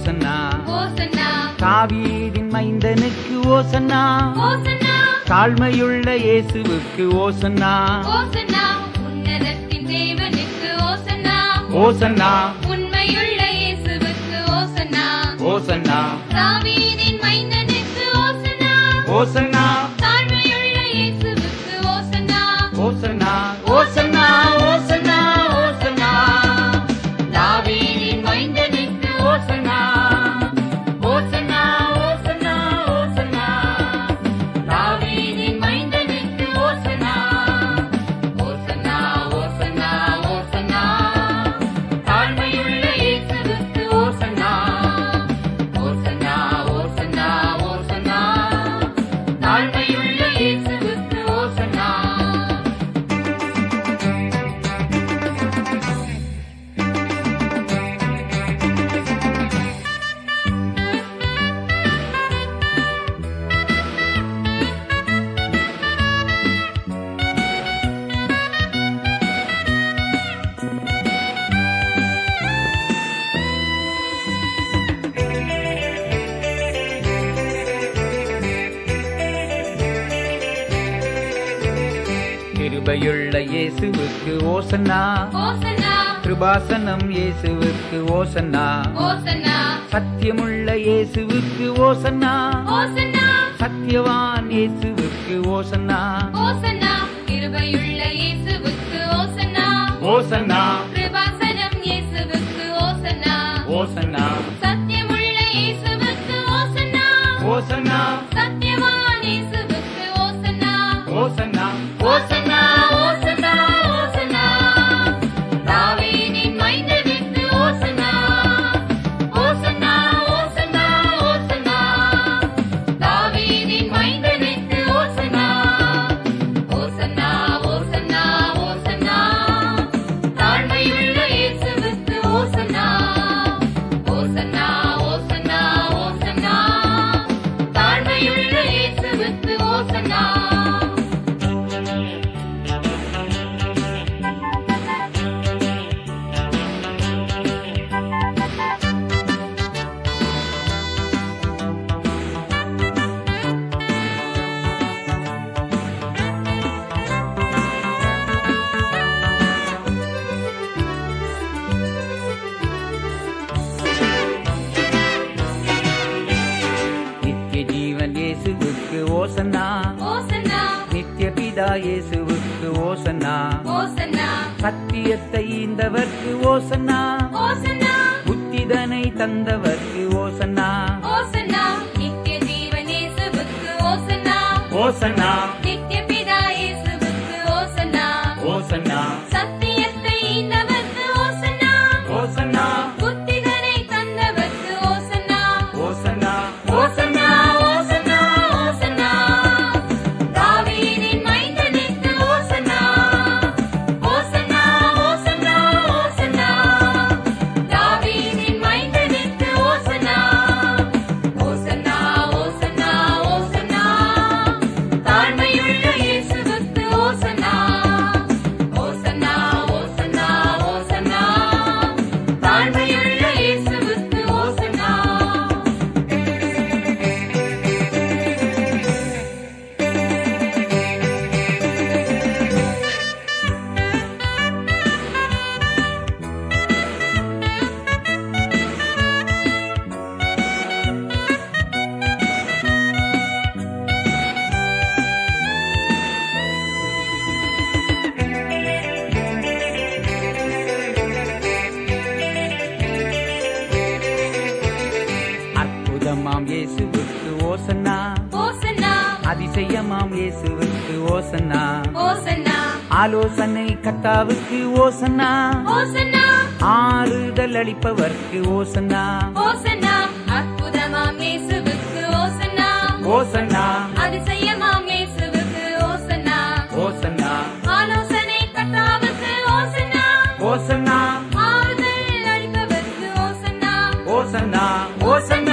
ஓசன்னா ஓசன்னா தாவீதின் மைந்தனுக்கு ஓசன்னா ஓசன்னா தாழ்மையுள்ள இயேசுவுக்கு ஓசன்னா ஓசன்னா உன்னதத்தின் தேவனுக்கு ஓசன்னா ஓசன்னா உண்மையுள்ள இயேசுவுக்கு ஓசன்னா ஓசன்னா தாவீதின் மைந்தனுக்கு ஓசன்னா ஓசன்னா தாழ்மையுள்ள இயேசுவுக்கு ஓசன்னா ஓசன்னா ஓசன்னா ஓசன்னா ஓசன்னா தாவீதின் மைந்தனுக்கு ஓசன்னா ஓசன்னா ஓசன்னா ஓசன்னா தாவீதின் மைந்தனுக்கு ஓசன்னா ஓசன்னா ஓசன்னா ஓசன்னா தாழ்மையுள்ள இயேசுவுக்கு ஓசன்னா ஓசன்னா ஓசன்னா ஓசன்னா தாழ்மையுள்ள இயேசுவுக்கு ஓசன்னா கிருபையுள்ள இயேசுவுக்கு ஓசன்னா ஓசன்னா கிருபாசனம் இயேசுவுக்கு ஓசன்னா ஓசன்னா சத்தியமுள்ள இயேசுவுக்கு ஓசன்னா ஓசன்னா சத்தியவான் இயேசுவுக்கு ஓசன்னா ஓசன்னா கிருபையுள்ள இயேசுவுக்கு ஓசன்னா ஓசன்னா கிருபாசனம் இயேசுவுக்கு ஓசன்னா ஓசன்னா சத்தியமுள்ள இயேசுவுக்கு ஓசன்னா ஓசன்னா சத்தியவான் இயேசுவுக்கு ஓசன்னா ஓசன்னா ஓசன்னா ஓசன்னா ஓசன்னா தாவீதின் மைந்தனுக்கு ஓசன்னா ஓசன்னா ஓசன்னா ஓசன்னா தாவீதின் மைந்தனுக்கு ஓசன்னா ஓசன்னா ஓசன்னா ஓசன்னா தாழ்மையுள்ள இயேசுவுக்கு ஓசன்னா ஓசன்னா ஓசன்னா ஓசன்னா தாழ்மையுள்ள இயேசுவுக்கு ஓசன்னா நித்திய ஜீவன் இயேசுவுக்கு ஓசன்னா ஓசன்னா நித்திய பிதா இயேசுவுக்கு ஓசன்னா ஓசன்னா சத்தியத்தை ஈந்தவர்க்கு ஓசன்னா ஓசன்னா புத்திதனை தந்தவர்க்கு ஓசன்னா ஓசன்னா நித்திய ஜீவன் இயேசுவுக்கு ஓசன்னா ஓசன்னா நித்திய பிதா இயேசுவுக்கு ஓசன்னா ஓசன்னா சத்தியத்தை ஈந்தவர்க்கு ஓசன்னா ஓசன்னா புத்திதனை தந்தவர்க்கு ஓசன்னா ஓசன்னா ஓசன்னா ஓசன்னா ஓசன்னா தாவீதின் மைந்தனுக்கு ஓசன்னா ஓசன்னா ஓசன்னா ஓசன்னா தாவீதின் மைந்தனுக்கு ஓசன்னா ஓசன்னா ஓசன்னா ஓசன்னா தாழ்மையுள்ள இயேசுவுக்கு ஓசன்னா ஓசன்னா ஓசன்னா ஓசன்னா தாழ்மையுள்ள இயேசுவுக்கு ஓசன்னா அற்புதமாம் இயேசுவுக்கு ஓசன்னா ஓசன்னா அதிசயமாம் இயேசுவுக்கு ஓசன்னா ஓசன்னா ஆலோசனை கத்தாவுக்கு ஓசன்னா ஓசன்னா ஆறுதல் அளிப்பவர்க்கு ஓசன்னா ஓசன்னா அற்புதமாம் இயேசுவுக்கு ஓசன்னா ஓசன்னா அதிசயமாம் இயேசுவுக்கு ஓசன்னா ஓசன்னா ஆலோசனை கர்த்தாவுக்கு ஓசன்னா ஓசன்னா ஆறுதல் அளிப்பவர்க்கு ஓசன்னா ஓசன்னா ஓசன்னா